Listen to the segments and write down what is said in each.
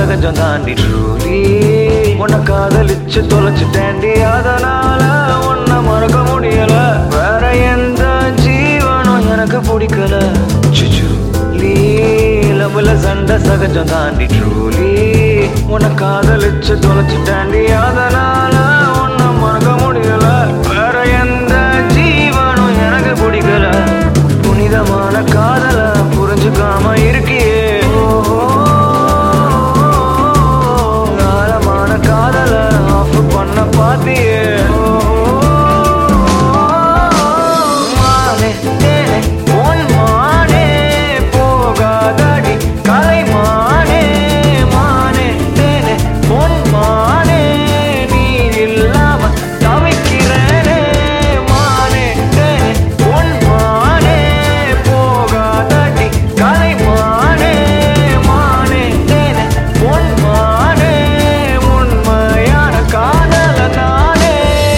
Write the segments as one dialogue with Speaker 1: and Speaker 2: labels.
Speaker 1: சகஜம் தாண்டி ட்ரூலி உன்னை காதலிச்சு தொலைச்சிட்டேன்டி அதனால உன்னை மறக்க முடியல வேற எந்த ஜீவனும் எனக்கு பிடிக்கல சுச்சு லவ்ல சண்டை சகஜம் தாண்டி ட்ரூலி உன்னை காதலிச்சு தொலைச்சிட்டேன்டி அதனால உன்னை மறக்க முடியல வேற எந்த ஜீவனும் எனக்கு பிடிக்கல புனிதமான காதல புரிஞ்சுக்காம இருக்கியே ஓஹோ. ஆழமான காதல ஆஃப் பண்ண பாத்தியே மானே தேனே உன் மானே போகாதடி கலைமானே மானே தேனே உன் மானே நீ இல்லாம தவிக்கிறேனே மானே தேனே உன் மானே போகாதடி கலைமானே மானே தேனே உன் மானே உண்மையான காதல நானே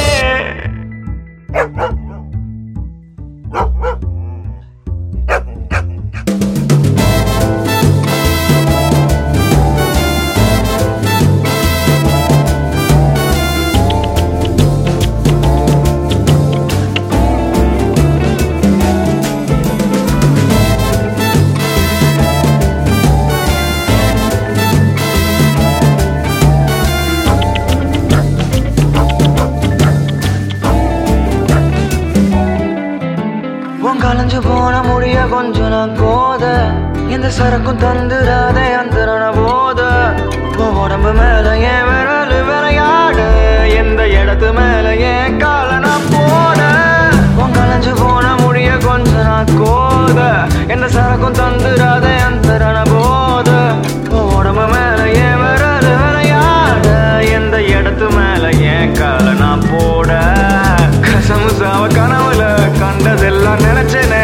Speaker 1: உன் கலைஞ்சு போன முடிய கொஞ்சம் நான் கோத எந்த சரக்கும் தந்துடாத அந்தரண போத உன் உடம்பு மேல என் விரல் விளையாட எந்த இடத்து மேல என் கால நான் போட உன் கலைஞ்சு போன முடிய கொஞ்சம் நான் கோத எந்த சரக்கும் தந்துடாத அந்தரண போத உன் உடம்பு மேல என் விரல் விளையாட எந்த இடத்து மேல என் கால நான் போட கசமு சாவ கனவுல கண்டதெல்லாம் நினைச்சேனே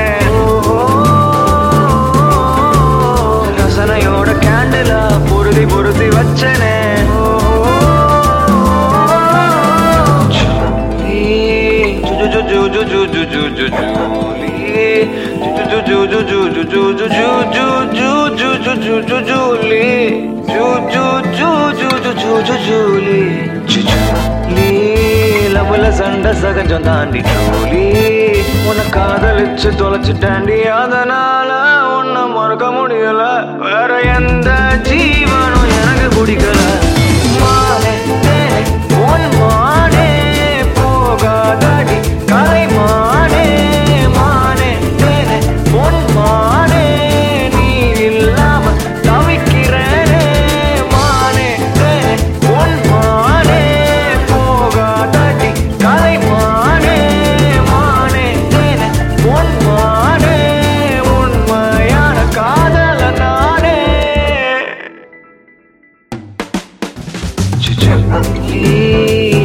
Speaker 1: ரசனையோட கேண்டில பொருதி பொருத்தி வச்சனே லவ்ல சண்டை சகஜம் தாண்டி ட்ரூலி உன்னை காதலிச்சு தொலைச்சிட்டாண்டி அதனால உன்னை மறக்க முடியல வேற எந்த ஜீவனும் எனக்கு பிடிக்கல மானே தேனே உன் மானே போகாதடி கலை மானே மானே தேனே உன் மானே நீ இல்லாம தவிக்கிறேனே மானே தேனே உன் மானே போகாதடி கலை மானே மானே தேனே உன் மானே உண்மையான காதல நானே சுச்சு